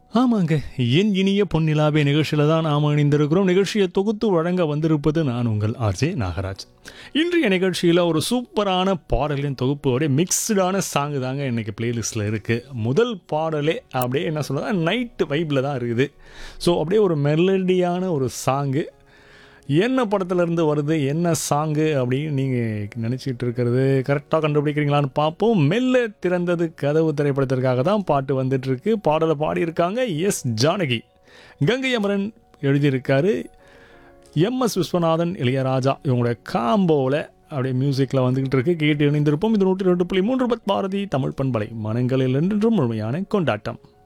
ஆமாங்க என் இனிய பொன்னிலாவே நிகழ்ச்சியில் தான் நாம் இணைந்திருக்கிறோம் நிகழ்ச்சியை தொகுத்து வழங்க வந்திருப்பது நான் உங்கள் ஆர்ஜே நாகராஜ் இன்றைய நிகழ்ச்சியில் ஒரு சூப்பரான பாடலின் தொகுப்போட மிக்ஸ்டான சாங்கு தாங்க இன்றைக்கி பிளேலிஸ்ட்டில் இருக்குது முதல் பாடலே அப்படியே என்ன சொல்கிறது நைட்டு வைப்பில் தான் இருக்குது ஸோ அப்படியே ஒரு மெலடியான ஒரு சாங்கு என்ன படத்துலேருந்து வருது என்ன சாங்கு அப்படின்னு நீங்கள் நினச்சிட்டு இருக்கிறது கரெக்டாக கண்டுபிடிக்கிறீங்களான்னு பார்ப்போம் மெல்ல திறந்தது கதவு திரைப்படத்திற்காக தான் பாட்டு வந்துட்டுருக்கு பாடலை பாடியிருக்காங்க எஸ் ஜானகி கங்கை அமரன் எழுதியிருக்காரு எம்எஸ் விஸ்வநாதன் இளையராஜா இவங்களுடைய காம்போவில் அப்படியே மியூசிக்கில் வந்துக்கிட்டு இருக்கு கேட்டு இணைந்திருப்போம் இது நூற்றி ரெண்டு புள்ளி மூன்று பத் பாரதி தமிழ் பண்பலை மனங்களில் என்றும் முழுமையான கொண்டாட்டம்